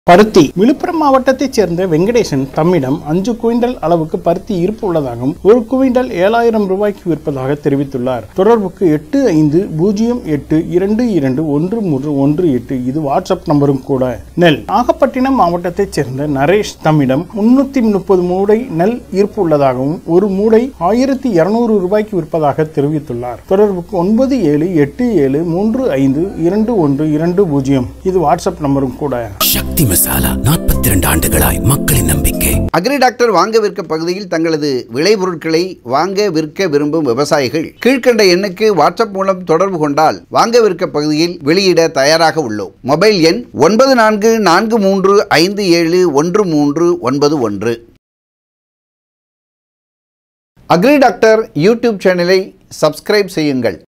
பருத்தி விழுப்புரம் மாவட்டத்தைச் சேர்ந்த வெங்கடேசன் தம்மிடம் அஞ்சு குவிண்டல் அளவுக்கு பருத்தி இருப்பு உள்ளதாகவும் ஒரு குவிண்டல் ஏழாயிரம் ரூபாய்க்கு விற்பதாக தெரிவித்துள்ளார் தொடர்புக்கு எட்டு ஐந்து பூஜ்ஜியம் எட்டு இரண்டு இரண்டு ஒன்று மூன்று ஒன்று எட்டு இது வாட்ஸ்அப் நம்பரும் கூட நெல் நாகப்பட்டினம் மாவட்டத்தைச் சேர்ந்த நரேஷ் தம்மிடம் முன்னூத்தி முப்பது மூடை நெல் இருப்பு உள்ளதாகவும் ஒரு மூடை ஆயிரத்தி இருநூறு ரூபாய்க்கு விற்பதாக தெரிவித்துள்ளார் தொடர்புக்கு ஒன்பது ஏழு எட்டு ஏழு மூன்று ஐந்து இரண்டு ஒன்று இரண்டு பூஜ்ஜியம் இது வாட்ஸ்அப் நம்பரும் கூட சக்தி மசாலா நாற்பத்தி இரண்டு ஆண்டுகளாய் மக்களின் நம்பிக்கை அக்ரி டாக்டர் வாங்க விற்க பகுதியில் தங்களது விளைபொருட்களை வாங்க விற்க விரும்பும் விவசாயிகள் கீழ்க்கண்ட எண்ணுக்கு வாட்ஸ்அப் மூலம் தொடர்பு கொண்டால் வாங்க விற்க பகுதியில் வெளியிட தயாராக உள்ளோம் மொபைல் எண் ஒன்பது நான்கு நான்கு மூன்று ஐந்து ஏழு ஒன்று மூன்று ஒன்பது ஒன்று அக்ரி டாக்டர் யூடியூப் சேனலை சப்ஸ்கிரைப் செய்யுங்கள்